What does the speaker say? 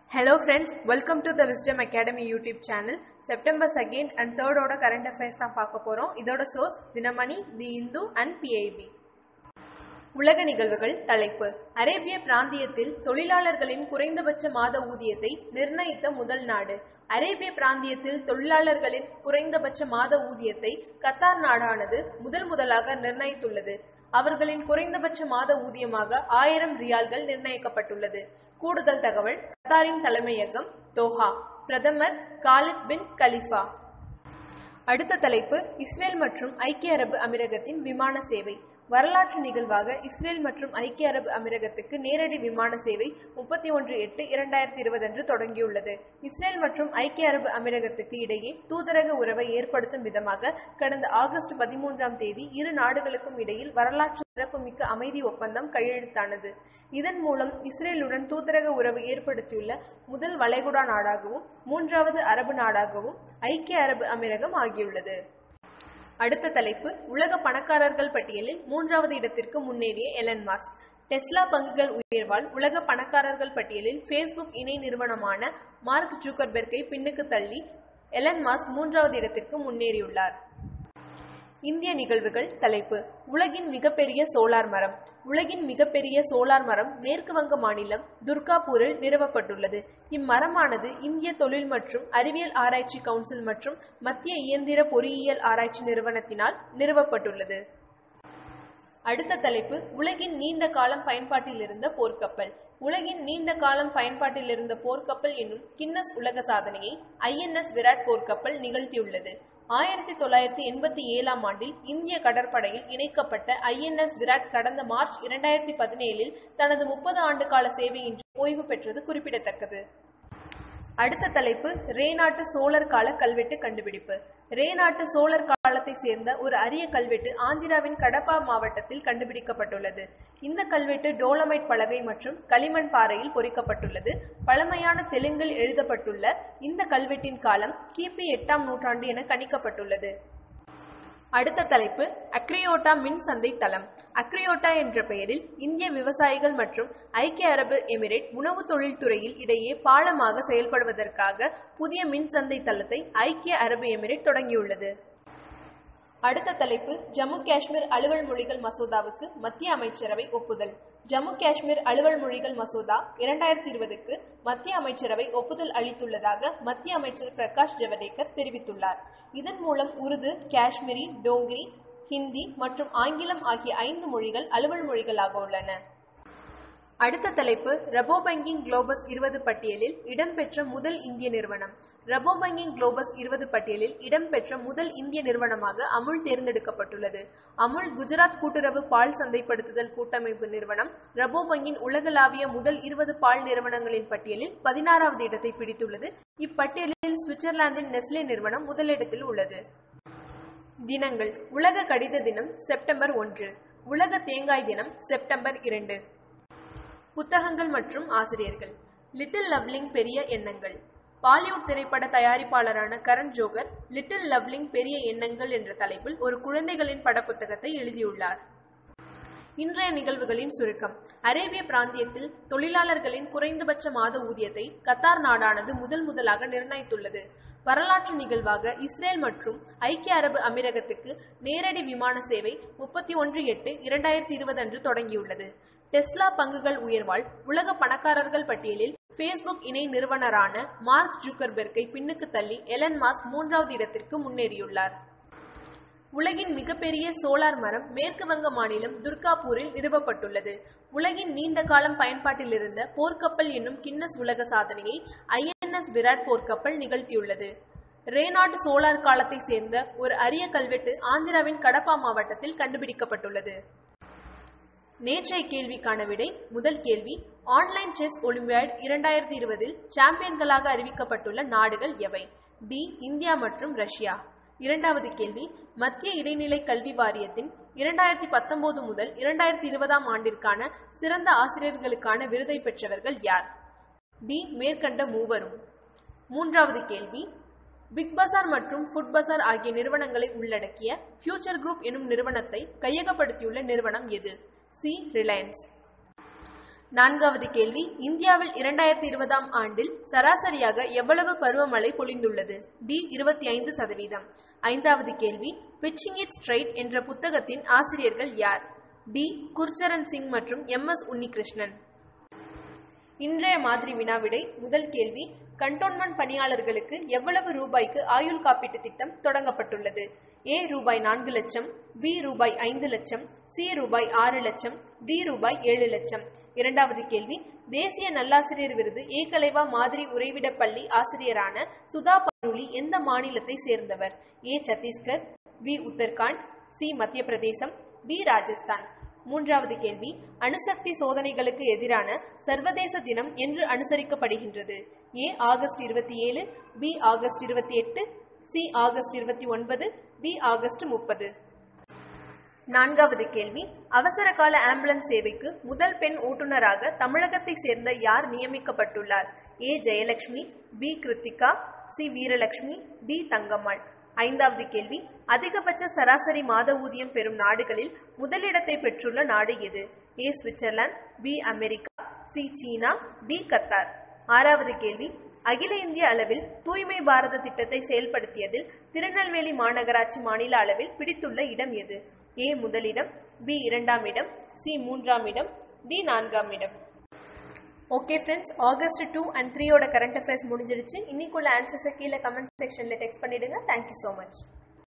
Hello friends, welcome to the Wisdom Academy YouTube channel. September second and தேர்டோட current affairs தான் பார்க்க போகிறோம் இதோட source Dinamani the Hindu and PIB உலக நிகழ்வுகள் தலைப்பு அரேபிய பிராந்தியத்தில் தொழிலாளர்களின் குறைந்தபட்ச மாத ஊதியத்தை நிர்ணயித்த முதல் நாடு அரேபிய பிராந்தியத்தில் தொழிலாளர்களின் குறைந்தபட்ச மாத ஊதியத்தை கத்தார் நாடானது முதல் முதலாக நிர்ணயித்துள்ளது அவர்களின் குறைந்தபட்ச மாத ஊதியமாக ஆயிரம் ரியால்கள் நிர்ணயிக்கப்பட்டுள்ளது கூடுதல் தகவல் கத்தாரின் தலைமையகம் தோஹா பிரதமர் காலித் பின் கலிஃபா அடுத்த தலைப்பு இஸ்ரேல் மற்றும் ஐக்கிய அரபு அமீரகத்தின் விமான சேவை வரலாற்று நிகழ்வாக இஸ்ரேல் மற்றும் ஐக்கிய அரபு அமீரகத்துக்கு நேரடி விமான சேவை முப்பத்தி ஒன்று எட்டு இரண்டாயிரத்தி இருபது அன்று தொடங்கியுள்ளது இஸ்ரேல் மற்றும் ஐக்கிய அரபு அமீரகத்துக்கு இடையே தூதரக உறவை ஏற்படுத்தும் விதமாக கடந்த ஆகஸ்ட் பதிமூன்றாம் தேதி இரு நாடுகளுக்கும் இடையில் வரலாற்று சிறப்புமிக்க அமைதி ஒப்பந்தம் கையெழுத்தானது இதன் மூலம் இஸ்ரேலுடன் தூதரக உறவு ஏற்படுத்தியுள்ள முதல் வளைகுடா நாடாகவும் மூன்றாவது அரபு நாடாகவும் ஐக்கிய அரபு அமீரகம் ஆகியுள்ளது அடுத்த தலைப்பு உலக பணக்காரர்கள் பட்டியலில் மூன்றாவது இடத்திற்கு முன்னேறிய எலன் மாஸ்க் டெஸ்லா பங்குகள் உயர்வால் உலக பணக்காரர்கள் பட்டியலில் ஃபேஸ்புக் இணை நிறுவனமான மார்க் ஜூக்கர்பெர்க்கை பின்னுக்கு தள்ளி எலன் மாஸ்க் மூன்றாவது இடத்திற்கு முன்னேறியுள்ளார் இந்திய நிகழ்வுகள் தலைப்பு உலகின் மிகப்பெரிய சோலார் மரம் உலகின் மிகப்பெரிய சோலார் மரம் மேற்கு வங்க மாநிலம் துர்காபூரில் நிறுவப்பட்டுள்ளது இம்மரமானது இந்திய தொழில் மற்றும் அறிவியல் ஆராய்ச்சி கவுன்சில் மற்றும் மத்திய இயந்திர பொறியியல் ஆராய்ச்சி நிறுவனத்தினால் நிறுவப்பட்டுள்ளது அடுத்த தலைப்பு உலகின் நீண்ட காலம் பயன்பாட்டில் இருந்த போர்க்கப்பல் உலகின் நீண்ட காலம் பயன்பாட்டில் இருந்த போர்க்கப்பல் என்னும் கின்னஸ் உலக சாதனையை ஐஎன்எஸ் விராட் போர்க்கப்பல் நிகழ்த்தியுள்ளது ஆயிரத்தி தொள்ளாயிரத்தி எண்பத்தி ஏழாம் ஆண்டில் இந்திய கடற்படையில் இணைக்கப்பட்ட ஐஎன்எஸ் விராட் கடந்த மார்ச் இரண்டாயிரத்தி பதினேழில் தனது முப்பது ஆண்டு கால சேவையின்றி ஓய்வு பெற்றது குறிப்பிடத்தக்கது அடுத்த தலைப்பு ரே நாட்டு சோழர் கால கல்வெட்டு கண்டுபிடிப்பு ரே நாட்டு சோழர் காலத்தை சேர்ந்த ஒரு அரிய கல்வெட்டு ஆந்திராவின் கடப்பா மாவட்டத்தில் கண்டுபிடிக்கப்பட்டுள்ளது இந்த கல்வெட்டு டோலமைட் பலகை மற்றும் களிமண் பாறையில் பொறிக்கப்பட்டுள்ளது பழமையான தெலுங்கில் எழுதப்பட்டுள்ள இந்த கல்வெட்டின் காலம் கிபி எட்டாம் நூற்றாண்டு என கணிக்கப்பட்டுள்ளது அடுத்த தலைப்பு அக்ரியோட்டா மின் சந்தை தளம் அக்ரியோட்டா என்ற பெயரில் இந்திய விவசாயிகள் மற்றும் ஐக்கிய அரபு எமிரேட் உணவு தொழில்துறையில் இடையே பாலமாக செயல்படுவதற்காக புதிய மின் சந்தை தளத்தை ஐக்கிய அரபு எமிரேட் தொடங்கியுள்ளது அடுத்த தலைப்பு ஜம்மு காஷ்மீர் அலுவல் மொழிகள் மசோதாவுக்கு மத்திய அமைச்சரவை ஒப்புதல் ஜம்மு காஷ்மீர் அலுவல் மொழிகள் மசோதா இரண்டாயிரத்தி இருபதுக்கு மத்திய அமைச்சரவை ஒப்புதல் அளித்துள்ளதாக மத்திய அமைச்சர் பிரகாஷ் ஜவடேகர் தெரிவித்துள்ளார் இதன் மூலம் உருது காஷ்மீரி டோங்கிரி ஹிந்தி மற்றும் ஆங்கிலம் ஆகிய ஐந்து மொழிகள் அலுவல் மொழிகளாக உள்ளன அடுத்த தலைப்பு ரபோ பேங்கிங் குளோபஸ் இருபது பட்டியலில் இடம்பெற்ற முதல் இந்திய நிறுவனம் ரபோ பேங்கிங் குளோபஸ் இருபது பட்டியலில் இடம்பெற்ற முதல் இந்திய நிறுவனமாக அமுல் தேர்ந்தெடுக்கப்பட்டுள்ளது அமுல் குஜராத் கூட்டுறவு பால் சந்தைப்படுத்துதல் கூட்டமைப்பு நிறுவனம் ரபோ வங்கியின் உலகளாவிய முதல் இருபது பால் நிறுவனங்களின் பட்டியலில் பதினாறாவது இடத்தை பிடித்துள்ளது இப்பட்டியலில் சுவிட்சர்லாந்தின் நெஸ்லே நிறுவனம் முதலிடத்தில் உள்ளது தினங்கள் உலக கடித தினம் செப்டம்பர் ஒன்று உலக தேங்காய் தினம் செப்டம்பர் இரண்டு புத்தகங்கள் மற்றும் ஆசிரியர்கள் லிட்டில் லவ்லிங் பெரிய எண்ணங்கள் பாலிவுட் திரைப்பட தயாரிப்பாளரான கரண் ஜோகர் லிட்டில் லவ்லிங் பெரிய எண்ணங்கள் என்ற தலைப்பில் ஒரு குழந்தைகளின் படப்புத்தகத்தை எழுதியுள்ளார் இன்றைய நிகழ்வுகளின் சுருக்கம் அரேபிய பிராந்தியத்தில் தொழிலாளர்களின் குறைந்தபட்ச மாத ஊதியத்தை கத்தார் நாடானது முதல் முதலாக நிர்ணயித்துள்ளது வரலாற்று நிகழ்வாக இஸ்ரேல் மற்றும் ஐக்கிய அரபு அமீரகத்துக்கு நேரடி விமான சேவை முப்பத்தி ஒன்று எட்டு இரண்டாயிரத்தி இருபது அன்று தொடங்கியுள்ளது டெஸ்லா பங்குகள் உயர்வால் உலக பணக்காரர்கள் பட்டியலில் ஃபேஸ்புக் இணை நிறுவனரான மார்க் ஜூக்கர்பெர்க்கை பின்னுக்கு தள்ளி எலன் மாஸ்க் மூன்றாவது இடத்திற்கு முன்னேறியுள்ளார் உலகின் மிகப்பெரிய சோலார் மரம் மேற்கு வங்க மாநிலம் துர்காபூரில் நிறுவப்பட்டுள்ளது உலகின் நீண்ட காலம் பயன்பாட்டில் இருந்த போர்க்கப்பல் என்னும் கின்னஸ் உலக சாதனையை ஐஎன்எஸ் விராட் போர்க்கப்பல் நிகழ்த்தியுள்ளது ரேநாட்டு சோலார் காலத்தை சேர்ந்த ஒரு அரிய கல்வெட்டு ஆந்திராவின் கடப்பா மாவட்டத்தில் கண்டுபிடிக்கப்பட்டுள்ளது நேற்றைய கேள்விக்கான விடை முதல் கேள்வி ஆன்லைன் செஸ் ஒலிம்பியாட் இரண்டாயிரத்தி இருபதில் சாம்பியன்களாக அறிவிக்கப்பட்டுள்ள நாடுகள் எவை டி இந்தியா மற்றும் ரஷ்யா இரண்டாவது கேள்வி மத்திய இடைநிலை கல்வி வாரியத்தின் இரண்டாயிரத்தி பத்தொன்பது முதல் இரண்டாயிரத்தி இருபதாம் ஆண்டிற்கான சிறந்த ஆசிரியர்களுக்கான விருதை பெற்றவர்கள் யார் டி மேற்கண்ட மூவரும் மூன்றாவது கேள்வி பிக் பசார் மற்றும் ஃபுட் பசார் ஆகிய நிறுவனங்களை உள்ளடக்கிய ஃபியூச்சர் குரூப் எனும் நிறுவனத்தை கையகப்படுத்தியுள்ள நிறுவனம் எது சி ரிலையன்ஸ் நான்காவது கேள்வி இந்தியாவில் இரண்டாயிரத்தி இருபதாம் ஆண்டில் சராசரியாக எவ்வளவு பருவமழை பொழிந்துள்ளது டி இருபத்தி ஐந்து சதவீதம் ஐந்தாவது கேள்வி பிச்சிங் இட் ஸ்ட்ரைட் என்ற புத்தகத்தின் ஆசிரியர்கள் யார் டி குர்ச்சரன் சிங் மற்றும் எம் எஸ் உன்னிகிருஷ்ணன் இன்றைய மாதிரி வினாவிடை முதல் கேள்வி கண்டோன்மெண்ட் பணியாளர்களுக்கு எவ்வளவு ரூபாய்க்கு ஆயுள் காப்பீட்டு திட்டம் தொடங்கப்பட்டுள்ளது ஏ ரூபாய் நான்கு லட்சம் பி ரூபாய் ஐந்து லட்சம் சி ரூபாய் ஆறு லட்சம் டி ரூபாய் ஏழு லட்சம் இரண்டாவது கேள்வி தேசிய நல்லாசிரியர் விருது ஏ கலைவா மாதிரி உறைவிட பள்ளி ஆசிரியரான சுதா பருளி எந்த மாநிலத்தை சேர்ந்தவர் A Chhattisgarh B Uttarakhand C Madhya Pradesh D Rajasthan மூன்றாவது கேள்வி அணுசக்தி சோதனைகளுக்கு எதிரான சர்வதேச தினம் என்று அனுசரிக்கப்படுகின்றது ஏ ஆகஸ்ட் இருபத்தி ஏழு பி ஆகஸ்ட் இருபத்தி எட்டு சி ஆகஸ்ட் இருபத்தி ஒன்பது டி ஆகஸ்ட் முப்பது நான்காவது கேள்வி அவசர கால ஆம்புலன்ஸ் சேவைக்கு முதல் பெண் ஓட்டுநராக தமிழகத்தை சேர்ந்த யார் நியமிக்கப்பட்டுள்ளார் A Jayalakshmi B Krithika C Veeralakshmi D Thangammal ஐந்தாவது கேள்வி அதிகபட்ச சராசரி மாத ஊதியம் பெறும் நாடுகளில் முதலிடத்தை பெற்றுள்ள நாடு எது A Switzerland B America C China D Qatar ஆறாவது கேள்வி அகில இந்திய அளவில் தூய்மை பாரத திட்டத்தை செயல்படுத்தியதில் திருநெல்வேலி மாநகராட்சி மாநில அளவில் பிடித்துள்ள இடம் எது ஏ முதலிடம் பி இரண்டாம் இடம் சி மூன்றாம் இடம் டி நான்காம் இடம் okay friends August two and த்ரீயோட கரண்ட் அஃபேர்ஸ் முடிஞ்சிருச்சு இன்னைக்குள்ள ஆன்சர்ஸை கீழே கமெண்ட் செக்ஷனில் டெக்ஸ்ட் பண்ணிடுங்க தேங்க்யூ ஸோ மச்